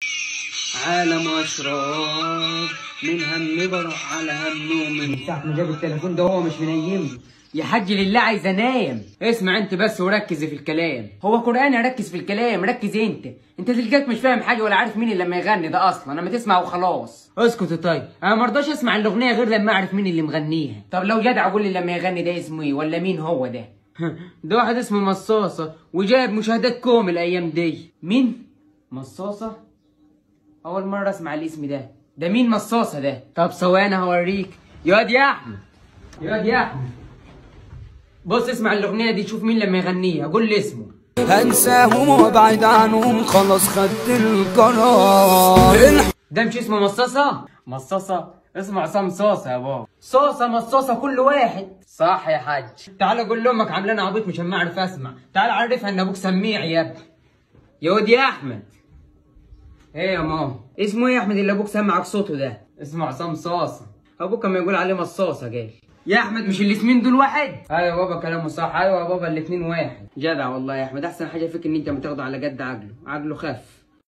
عالم اشرار من هم بروح على هم من ساعة ما جاب التليفون ده هو مش منيم يا حاج لله عايز انام اسمع انت بس وركز في الكلام هو قرآن ركز في الكلام ركز انت انت تلقاك مش فاهم حاجه ولا عارف مين اللي لما يغني ده اصلا اما تسمع وخلاص اسكت طيب انا ما رضاش اسمع الاغنيه غير لما اعرف مين اللي مغنيها طب لو جدع قول لي لما يغني ده اسمه ايه ولا مين هو ده ده واحد اسمه مصاصه وجايب مشاهدات كوم الايام دي مين مصاصه اول مره اسمع الاسم ده ده مين مصاصه ده طب ثواني هوريك ياض يا احمد ياض يا احمد بص اسمع الاغنيه دي شوف مين لما يغنيها قول لي اسمه هنساهم وابعد عنهم خلاص خدت القرار ده مش اسمه مصاصه مصاصه اسمه عصام صوصه يا بابا صوصه مصاصه كل واحد صح يا حاج تعال قول لامك عاملاني عبيط مش ما اعرف اسمع تعال عرفها ان ابوك سميع يا ابني يا ود يا احمد ايه يا ماما اسمه ايه يا احمد اللي ابوك سمعك صوته ده اسمه عصام صاصه ابوك كان يقول عليه مصاصه قال يا احمد مش الاسمين دول واحد ايوه يا بابا كلامه صح ايوه يا بابا الاتنين واحد جدع والله يا احمد احسن حاجه فيك ان انت متاخده على قد عقله عقله خف